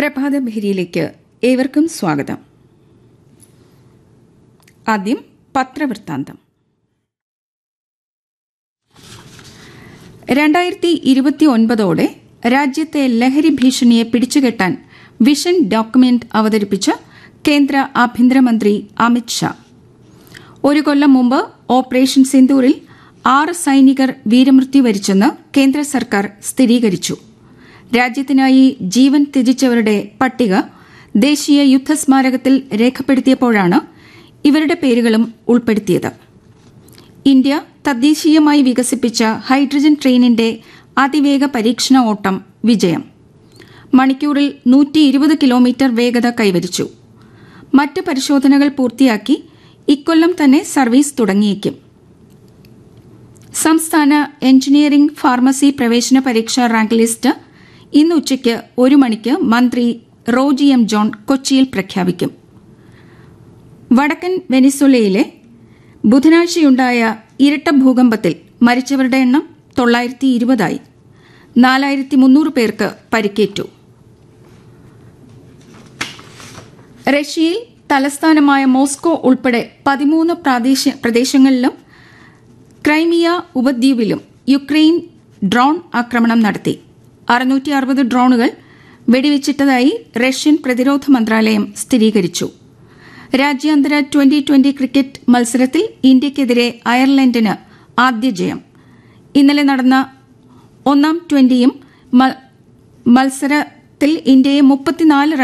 പ്രഭാത ഭേരിയിലേക്ക് ഏവർക്കും സ്വാഗതം ആദ്യം പത്രവൃത്താന്തം രണ്ടായിരത്തി ഇരുപത്തിയൊൻപതോടെ രാജ്യത്തെ ലഹരി ഭീഷണിയെ പിടിച്ചുകെട്ടാൻ വിഷൻ ഡോക്യുമെന്റ് അവതരിപ്പിച്ച കേന്ദ്ര ആഭ്യന്തരമന്ത്രി അമിത് ഷാ ഒരു കൊല്ലം മുമ്പ് ഓപ്പറേഷൻ സിന്ദൂറിൽ ആറ് സൈനികർ വീരമൃത്യു വരിച്ചെന്ന് കേന്ദ്ര സർക്കാർ സ്ഥിരീകരിച്ചു രാജ്യത്തിനായി ജീവൻ ത്യജിച്ചവരുടെ പട്ടിക ദേശീയ യുദ്ധസ്മാരകത്തിൽ രേഖപ്പെടുത്തിയപ്പോഴാണ് ഇവരുടെ പേരുകളും ഉൾപ്പെടുത്തിയത് ഇന്ത്യ തദ്ദേശീയമായി വികസിപ്പിച്ച ഹൈഡ്രജൻ ട്രെയിനിന്റെ അതിവേഗ പരീക്ഷണ ഓട്ടം വിജയം മണിക്കൂറിൽ നൂറ്റി ഇരുപത് കിലോമീറ്റർ വേഗത കൈവരിച്ചു മറ്റ് പരിശോധനകൾ പൂർത്തിയാക്കി ഇക്കൊല്ലം തന്നെ സർവീസ് തുടങ്ങിയേക്കും സംസ്ഥാന എഞ്ചിനീയറിംഗ് ഫാർമസി പ്രവേശന പരീക്ഷാ റാങ്ക് ലിസ്റ്റ് ഇന്ന് ഉച്ചയ്ക്ക് ഒരു മണിക്ക് മന്ത്രി റോജി എം ജോൺ കൊച്ചിയിൽ പ്രഖ്യാപിക്കും വടക്കൻ വെനിസുലയിലെ ബുധനാഴ്ചയുണ്ടായ ഇരട്ട ഭൂകമ്പത്തിൽ മരിച്ചവരുടെ എണ്ണം തൊള്ളായിരത്തി ഇരുപതായി നാലായിരത്തി മുന്നൂറ് പേർക്ക് പരിക്കേറ്റു റഷ്യയിൽ തലസ്ഥാനമായ മോസ്കോ ഉൾപ്പെടെ പതിമൂന്ന് പ്രദേശങ്ങളിലും ക്രൈമിയ ഉപദ്വീപിലും യുക്രൈൻ ഡ്രോൺ ആക്രമണം നടത്തി അറുന്നൂറ്റി അറുപത് ഡ്രോണുകൾ വെടിവെച്ചിട്ടതായി റഷ്യൻ പ്രതിരോധ മന്ത്രാലയം സ്ഥിരീകരിച്ചു രാജ്യാന്തര ട്വന്റി ട്വന്റി ക്രിക്കറ്റ് മത്സരത്തിൽ ഇന്ത്യയ്ക്കെതിരെ അയർലൻഡിന് ആദ്യ ജയം ഇന്നലെ നടന്ന ഒന്നാം ട്വന്റിയും മത്സരത്തിൽ ഇന്ത്യയെ മുപ്പത്തിനാല്